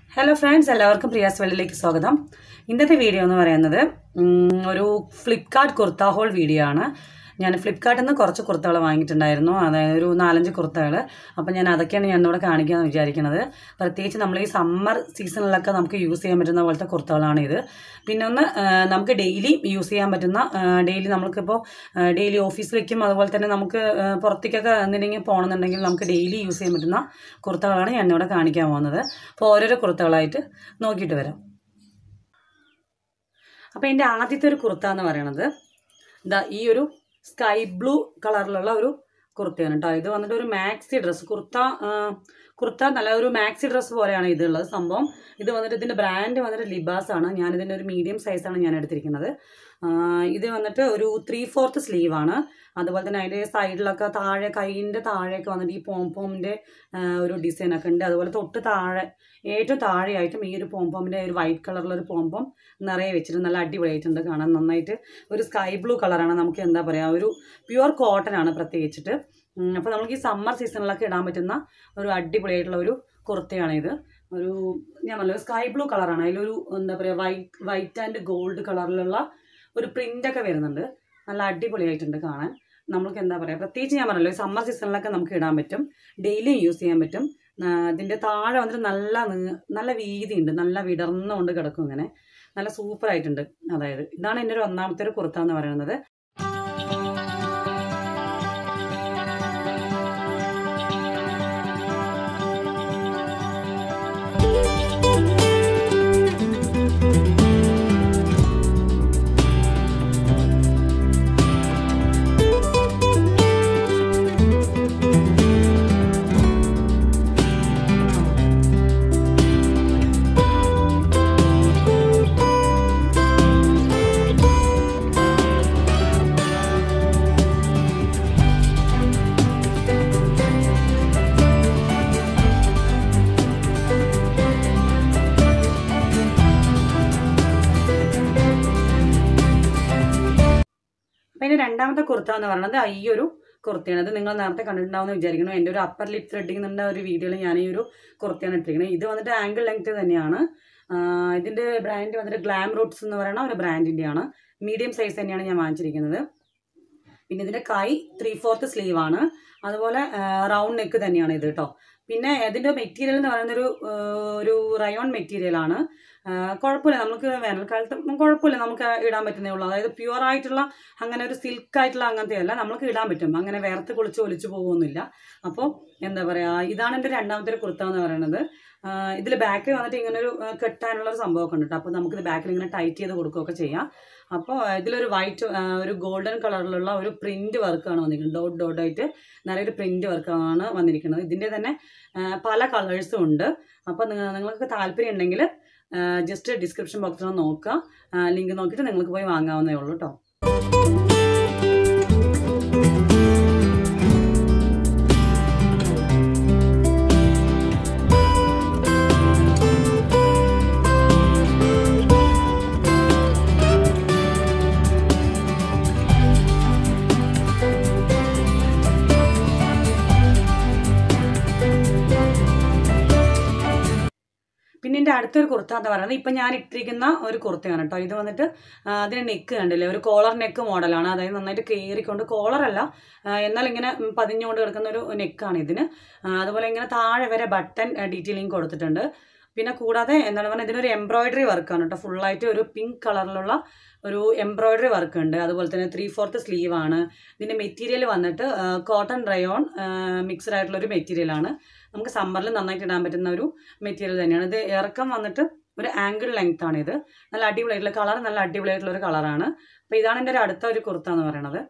hello friends എല്ലാവർക്കും പ്രിയാസ് വെള്ളിലേക്ക് സ്വാഗതം ഇന്നത്തെ വീഡിയോ എന്ന് പറയുന്നത് ഉം, ഒരു ഫ്ലിപ്കാർട്ട് കുർത്ത ഹോൾ വീഡിയോ ആണ് ഞാൻ ഫ്ലിപ്കാർട്ടിൽ നിന്ന് കുറച്ച് കുർത്തകൾ വാങ്ങിയിട്ടുണ്ടായിരുന്നു അതായത് ഒരു നാലഞ്ച് കുർത്തകൾ അപ്പോൾ ഞാൻ അതൊക്കെയാണ് ഞാൻ ഇവിടെ കാണിക്കാമെന്ന് വിചാരിക്കുന്നത് പ്രത്യേകിച്ച് നമ്മൾ ഈ സമ്മർ സീസണിലൊക്കെ നമുക്ക് യൂസ് ചെയ്യാൻ പറ്റുന്ന പോലത്തെ കുർത്തകളാണ് ഇത് പിന്നെ ഒന്ന് ആ, നമുക്ക് ഡെയിലി യൂസ് ചെയ്യാൻ പറ്റുന്ന ഡെയിലി നമുക്കിപ്പോൾ ഡെയിലി ഓഫീസിലേക്കും അതുപോലെ തന്നെ നമുക്ക് ആ, പുറത്തേക്കൊക്കെ എന്തിനെങ്കിലും പോകണമെന്നുണ്ടെങ്കിൽ നമുക്ക് ഡെയിലി യൂസ് ചെയ്യാൻ പറ്റുന്ന കുർത്തകളാണ് ഞാൻ ഇവിടെ കാണിക്കാൻ പോകുന്നത് അപ്പോൾ ഓരോരോ കുർത്തകളായിട്ട് നോക്കിയിട്ട് വരാം അപ്പോൾ എൻ്റെ ആദ്യത്തെ ഒരു കുർത്ത എന്ന് പറയണത് ഇതാ ഈ ഒരു സ്കൈ ബ്ലൂ കളറിലുള്ള ഒരു കുർത്തയാണ് കേട്ടോ ഇത് വന്നിട്ട് ഒരു മാക്സി ഡ്രസ്സ് കുർത്ത ആ, കുർത്ത നല്ല ഒരു മാക്സി ഡ്രസ്സ് പോലെയാണ് ഇതുള്ളത് സംഭവം ഇത് വന്നിട്ട് ഇതിൻ്റെ ബ്രാൻഡ് വന്നിട്ട് ലിബാസ് ആണ് ഞാനിതിൻ്റെ ഒരു മീഡിയം സൈസാണ് ഞാൻ എടുത്തിരിക്കുന്നത് ആ, ഇത് വന്നിട്ട് ഒരു ത്രീ ഫോർത്ത് സ്ലീവാണ് അതുപോലെ തന്നെ അതിൻ്റെ സൈഡിലൊക്കെ താഴെ കൈയിൻ്റെ താഴെയൊക്കെ വന്നിട്ട് ഈ പോംപോമിൻ്റെ ഒരു ഡിസൈനൊക്കെ ഉണ്ട് അതുപോലെ തൊട്ട് താഴെ ഏറ്റവും താഴെയായിട്ടും ഈ ഒരു പോംപോമിൻ്റെ ഒരു വൈറ്റ് കളറിലുള്ള ഒരു പോംപോം നിറയെ വെച്ചിട്ട് നല്ല അടിപൊളിയായിട്ടുണ്ട് കാണാൻ നന്നായിട്ട് ഒരു സ്കൈ ബ്ലൂ കളറാണ് നമുക്ക് എന്താ പറയുക ഒരു പ്യുവർ കോട്ടൺ ആണ് പ്രത്യേകിച്ചിട്ട് അപ്പോൾ നമുക്ക് ഈ സമ്മർ സീസണിലൊക്കെ ഇടാൻ പറ്റുന്ന ഒരു അടിപൊളിയായിട്ടുള്ള ഒരു കുർത്തയാണ് ഇത് ഒരു ഞാൻ പറഞ്ഞത് സ്കൈ ബ്ലൂ കളറാണ് അതിലൊരു എന്താ പറയുക വൈറ്റ് വൈറ്റ് ആൻഡ് ഗോൾഡ് കളറിലുള്ള ഒരു പ്രിൻ്റൊക്കെ വരുന്നുണ്ട് നല്ല അടിപൊളിയായിട്ടുണ്ട് കാണാൻ നമുക്ക് എന്താ പറയുക പ്രത്യേകിച്ച് ഞാൻ പറഞ്ഞല്ലോ ഈ സമ്മർ സീസണിലൊക്കെ നമുക്ക് ഇടാൻ പറ്റും ഡെയിലി യൂസ് ചെയ്യാൻ പറ്റും ആ, ഇതിൻ്റെ താഴെ വന്നിട്ട് നല്ല നീ- നല്ല വീതിയുണ്ട് നല്ല വിടർന്നുകൊണ്ട് കിടക്കും ഇങ്ങനെ നല്ല സൂപ്പർ ആയിട്ടുണ്ട് അതായത് ഇതാണ് എൻ്റെ ഒരു ഒന്നാമത്തെ ഒരു കുർത്ത എന്ന് പറയുന്നത് അപ്പം എൻ്റെ രണ്ടാമത്തെ കുർത്ത എന്ന് പറയുന്നത് ഈ ഒരു കുർത്തയാണ് ഇത് നിങ്ങൾ നേരത്തെ കണ്ടിട്ടുണ്ടാവുമെന്ന് വിചാരിക്കുന്നു എൻ്റെ ഒരു അപ്പർ ലിപ് ത്രെഡിങ്ങിൻ്റെ ഒരു വീഡിയോയിൽ ഞാൻ ഈ ഒരു കുർത്തയാണ് ഇട്ടിരിക്കുന്നത് ഇത് വന്നിട്ട് ആംഗിൾ ലെങ്ത് തന്നെയാണ് ആഹ് ഇതിൻ്റെ ബ്രാൻഡ് വന്നിട്ട് ഗ്ലാം റൂട്ട്സ് എന്ന് പറയുന്ന ഒരു ബ്രാൻഡിൻ്റെയാണ് മീഡിയം സൈസ് തന്നെയാണ് ഞാൻ വാങ്ങിച്ചിരിക്കുന്നത് പിന്നെ ഇതിൻ്റെ കൈ ത്രീ ഫോർത്ത് സ്ലീവ് ആണ് അതുപോലെ റൗണ്ട് നെക്ക് തന്നെയാണ് ഇത് കേട്ടോ പിന്നെ ഇതിൻ്റെ മെറ്റീരിയൽ എന്ന് പറയുന്ന ഒരു ഒരു റയോൺ മെറ്റീരിയൽ ആണ് ആ, കുഴപ്പമില്ല നമുക്ക് വേനൽക്കാലത്ത് കുഴപ്പമില്ല നമുക്ക് ഇടാൻ പറ്റുന്നേ ഉള്ളൂ അതായത് പ്യുവർ ആയിട്ടുള്ള അങ്ങനെ ഒരു സിൽക്ക് ആയിട്ടുള്ള അങ്ങനത്തെ അല്ല നമുക്ക് ഇടാൻ പറ്റും അങ്ങനെ വേർത്ത് കുളിച്ച് ഒലിച്ച് പോകുന്നില്ല അപ്പോൾ എന്താ പറയുക ഇതാണ് എൻ്റെ രണ്ടാമത്തെ ഒരു കുർത്ത എന്ന് പറയുന്നത് ഇതിൽ ബാക്കിൽ വന്നിട്ട് ഇങ്ങനെ ഒരു ആ, കെട്ടാനുള്ള ഒരു സംഭവമൊക്കെ ഉണ്ട് കേട്ടോ അപ്പോൾ നമുക്കിത് ബാക്കിൽ ഇങ്ങനെ ടൈറ്റ് ചെയ്ത് കൊടുക്കുകയൊക്കെ ചെയ്യാം അപ്പോൾ ഇതിലൊരു വൈറ്റ് ഒരു ഗോൾഡൻ കളറിലുള്ള ഒരു പ്രിന്റ് വർക്കാണ് വന്നിരിക്കുന്നത് ഡോട്ട് ഡോട്ട് ആയിട്ട് നല്ലൊരു പ്രിന്റ് വർക്കാണ് വന്നിരിക്കുന്നത് ഇതിൻ്റെ തന്നെ ആ, പല കളേഴ്സും ഉണ്ട് അപ്പോൾ നിങ്ങൾ നിങ്ങൾക്ക് താല്പര്യം ഉണ്ടെങ്കിൽ ജസ്റ്റ് ഡിസ്ക്രിപ്ഷൻ ബോക്സിൽ നോക്കുക ലിങ്ക് നോക്കിയിട്ട് നിങ്ങൾക്ക് പോയി വാങ്ങാവുന്നേ ഉള്ളൂ കേട്ടോ പിന്നെ എൻ്റെ അടുത്തൊരു കുർത്ത എന്ന് പറയുന്നത് ഇപ്പം ഞാൻ ഇട്ടിരിക്കുന്ന ഒരു കുർത്തയാണ് കേട്ടോ ഇത് വന്നിട്ട് ആ, അതിന് നെക്ക് കണ്ടില്ലേ ഒരു കോളർ നെക്ക് മോഡലാണ് അതായത് നന്നായിട്ട് കയറിക്കൊണ്ട് കോളറല്ല എന്നാൽ ഇങ്ങനെ ഉം, പതിഞ്ഞുകൊണ്ട് കിടക്കുന്ന ഒരു നെക്കാണ് ഇതിന് ആ, അതുപോലെ ഇങ്ങനെ താഴെ വരെ ബട്ടൺ ഡീറ്റെയിലിംഗ് കൊടുത്തിട്ടുണ്ട് പിന്നെ കൂടാതെ എന്താണ് പറയുക ഇതിനൊരു എംബ്രോയിഡറി വർക്കാണ് കേട്ടോ ഫുള്ളായിട്ട് ഒരു പിങ്ക് കളറിലുള്ള ഒരു എംബ്രോയിഡറി വർക്ക് ഉണ്ട് അതുപോലെ തന്നെ ത്രീ ഫോർത്ത് സ്ലീവ് ആണ് ഇതിൻ്റെ മെറ്റീരിയൽ വന്നിട്ട് കോട്ടൺ റയോൺ മിക്സ്ഡ് ആയിട്ടുള്ള ഒരു മെറ്റീരിയലാണ് നമുക്ക് സമ്മറിൽ നന്നായിട്ട് ഇടാൻ പറ്റുന്ന ഒരു മെറ്റീരിയൽ തന്നെയാണ് ഇത് ഇറക്കം വന്നിട്ട് ഒരു ആംഗിൾ ലെങ്ത് ആണ് ഇത് നല്ല അടിപൊളിയായിട്ടുള്ള കളർ നല്ല അടിപൊളിയായിട്ടുള്ള ഒരു കളറാണ് അപ്പോൾ ഇതാണ് എൻ്റെ ഒരു അടുത്ത ഒരു കുർത്ത എന്ന് പറയുന്നത്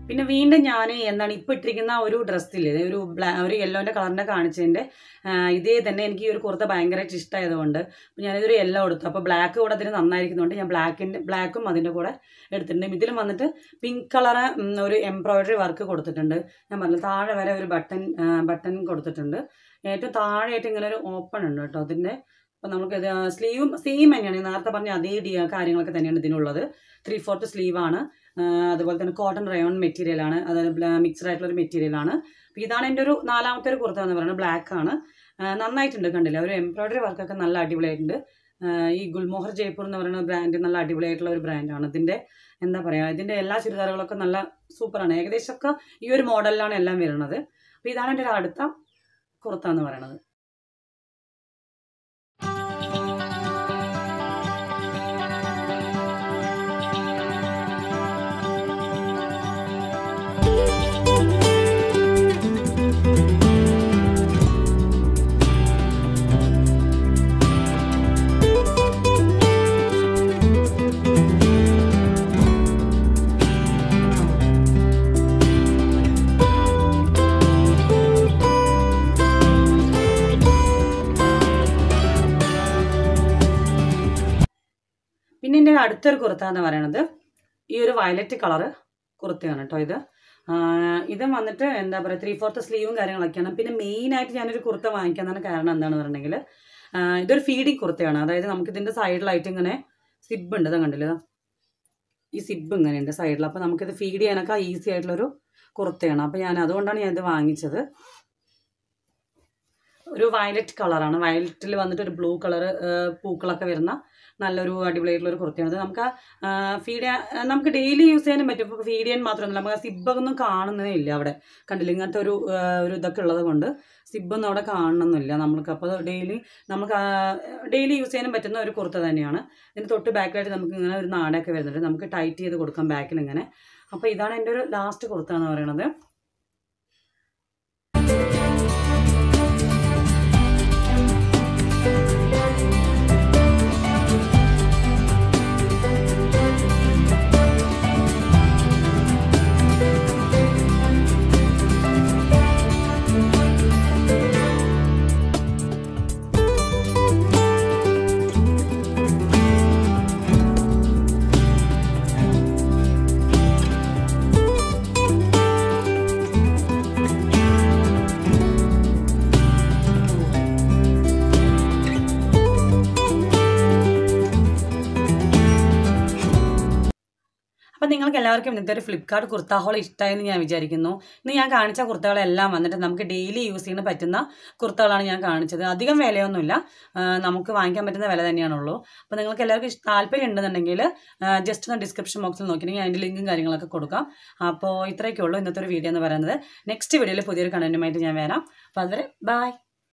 പിന്നെ വീണ്ടും ഞാൻ എന്താണ് ഇപ്പോൾ ഇട്ടിരിക്കുന്ന ഒരു ഡ്രസ്സിൽ ഒരു ബ്ലാ ഒരു യെല്ലോൻ്റെ കളറിൻ്റെ കാണിച്ചതിൻ്റെ ആ, ഇതേ തന്നെ എനിക്ക് ഈ ഒരു കുർത്ത ഭയങ്കരമായിട്ട് ഇഷ്ടമായതുകൊണ്ട് അപ്പോൾ ഞാനിതൊരു യെല്ലോ എടുത്തു അപ്പോൾ ബ്ലാക്ക് കൂടെ അതിന് നന്നായിരിക്കുന്നതുകൊണ്ട് ഞാൻ ബ്ലാക്കിൻ്റെ ബ്ലാക്കും അതിൻ്റെ കൂടെ എടുത്തിട്ടുണ്ട് ഇതിലും വന്നിട്ട് പിങ്ക് കളറ് ഒരു എംബ്രോയിഡറി വർക്ക് കൊടുത്തിട്ടുണ്ട് ഞാൻ പറഞ്ഞു താഴെ വരെ ഒരു ബട്ടൺ ബട്ടൺ കൊടുത്തിട്ടുണ്ട് ഏറ്റവും താഴെയായിട്ട് ഇങ്ങനെ ഒരു ഓപ്പൺ ഉണ്ട് കേട്ടോ അതിൻ്റെ അപ്പോൾ നമുക്ക് ഇത് സ്ലീവും സെയിം തന്നെയാണ് ഞാൻ നേരത്തെ പറഞ്ഞ അതേ ഡി കാര്യങ്ങളൊക്കെ തന്നെയാണ് ഇതിനുള്ളത് ത്രീ ഫോർത്ത് സ്ലീവാണ് അതുപോലെ തന്നെ കോട്ടൺ റയോൺ മെറ്റീരിയലാണ് അതായത് മിക്സ്ഡ് ആയിട്ടുള്ള ഒരു മെറ്റീരിയലാണ് അപ്പോൾ ഇതാണ് എൻ്റെ ഒരു നാലാമത്തെ ഒരു കുർത്ത എന്ന് പറയുന്നത് ബ്ലാക്ക് ആണ് ആ, നന്നായിട്ടുണ്ട് കണ്ടില്ല ഒരു എംബ്രോയിഡറി വർക്കൊക്കെ നല്ല അടിപൊളിയായിട്ടുണ്ട് ആ, ഈ ഗുൽമോഹർ ജയ്പൂർ എന്ന് പറയുന്ന ബ്രാൻഡ് നല്ല അടിപൊളിയായിട്ടുള്ള ഒരു ബ്രാൻഡാണ് ഇതിൻ്റെ എന്താ പറയുക ഇതിൻ്റെ എല്ലാ ചുരിദാറുകളൊക്കെ നല്ല സൂപ്പറാണ് ഏകദേശമൊക്കെ ഈ ഒരു മോഡലിലാണ് എല്ലാം വരുന്നത് അപ്പോൾ ഇതാണ് എൻ്റെ ഒരു അടുത്ത കുർത്ത എന്ന് പറയുന്നത് പിന്നെ എൻ്റെ അടുത്തൊരു കുർത്ത എന്ന് പറയുന്നത് ഈ ഒരു വയലറ്റ് കളറ് കുർത്തയാണ് കേട്ടോ ഇത് ആ, ഇത് വന്നിട്ട് എന്താ പറയുക ത്രീ ഫോർത്ത് സ്ലീവും കാര്യങ്ങളൊക്കെയാണ് പിന്നെ മെയിനായിട്ട് ഞാനൊരു കുർത്ത വാങ്ങിക്കാനാണ് കാരണം എന്താണെന്ന് പറഞ്ഞിട്ടുണ്ടെങ്കിൽ ആ, ഇതൊരു ഫീഡിങ് കുർത്തയാണ് അതായത് നമുക്ക് ഇതിൻ്റെ സൈഡിലായിട്ട് ഇങ്ങനെ സിബ് ഉണ്ട് ഇത് കണ്ടില്ല ഈ സിബ് ഇങ്ങനെ ഉണ്ട് സൈഡിൽ അപ്പോൾ നമുക്കിത് ഫീഡ് ചെയ്യാനൊക്കെ ഈസി ആയിട്ടുള്ളൊരു കുർത്തയാണ് അപ്പോൾ ഞാൻ അതുകൊണ്ടാണ് ഞാൻ ഇത് വാങ്ങിച്ചത് ഒരു വയലറ്റ് കളറാണ് വയലറ്റിൽ വന്നിട്ട് ഒരു ബ്ലൂ കളർ പൂക്കളൊക്കെ വരുന്ന നല്ലൊരു അടിപൊളിയായിട്ടുള്ള ഒരു കുർത്തയാണ് ഇത് നമുക്ക് ഫീഡ് ചെയ്യാൻ നമുക്ക് ഡെയിലി യൂസ് ചെയ്യാനും പറ്റും ഇപ്പോൾ ഫീഡ് ചെയ്യാൻ മാത്രമല്ല നമുക്ക് സിബ്ബൊന്നും കാണുന്നതേ ഇല്ല അവിടെ കണ്ടില്ല ഇങ്ങനത്തെ ഒരു ആ, ഒരു ഇതൊക്കെ ഉള്ളത് കൊണ്ട് സിബ്ബൊന്നും അവിടെ കാണണമെന്നില്ല നമുക്ക് അപ്പോൾ ഡെയിലി നമുക്ക് ഡെയിലി യൂസ് ചെയ്യാനും പറ്റുന്ന ഒരു കുർത്ത തന്നെയാണ് ഇതിന് തൊട്ട് ബാക്കിലായിട്ട് നമുക്ക് ഇങ്ങനെ ഒരു നാടൊക്കെ വരുന്നുണ്ട് നമുക്ക് ടൈറ്റ് ചെയ്ത് കൊടുക്കാം ബാക്കിൽ ഇങ്ങനെ അപ്പോൾ ഇതാണ് എൻ്റെ ഒരു ലാസ്റ്റ് കുർത്ത എന്ന് പറയുന്നത് അപ്പം നിങ്ങൾക്ക് എല്ലാവർക്കും ഇന്നത്തെ ഒരു ഫ്ലിപ്കാർട്ട് കുർത്ത ഹോൾ ഇഷ്ടമായെന്ന് ഞാൻ വിചാരിക്കുന്നു ഇന്ന് ഞാൻ കാണിച്ച കുർത്തകളെല്ലാം വന്നിട്ട് നമുക്ക് ഡെയിലി യൂസ് ചെയ്യാൻ പറ്റുന്ന കുർത്തകളാണ് ഞാൻ കാണിച്ചത് അധികം വിലയൊന്നുമില്ല ആ, നമുക്ക് വാങ്ങിക്കാൻ പറ്റുന്ന വില തന്നെയാണുള്ളൂ അപ്പോൾ നിങ്ങൾക്ക് എല്ലാവർക്കും ഇഷ്ട- താല്പര്യം ഉണ്ടെന്നുണ്ടെങ്കിൽ ജസ്റ്റ് ഒന്ന് ഡിസ്ക്രിപ്ഷൻ ബോക്സിൽ നോക്കിയിട്ടുണ്ടെങ്കിൽ അതിൻ്റെ ലിങ്കും കാര്യങ്ങളൊക്കെ കൊടുക്കാം അപ്പോൾ ഇത്രയൊക്കെ ഉള്ളൂ ഇന്നത്തെ ഒരു വീഡിയോ എന്ന് പറയുന്നത് നെക്സ്റ്റ് വീഡിയോയിൽ പുതിയൊരു കണ്ടന്റുമായിട്ട് ഞാൻ വരാം അപ്പോൾ അതുവരെ ബൈ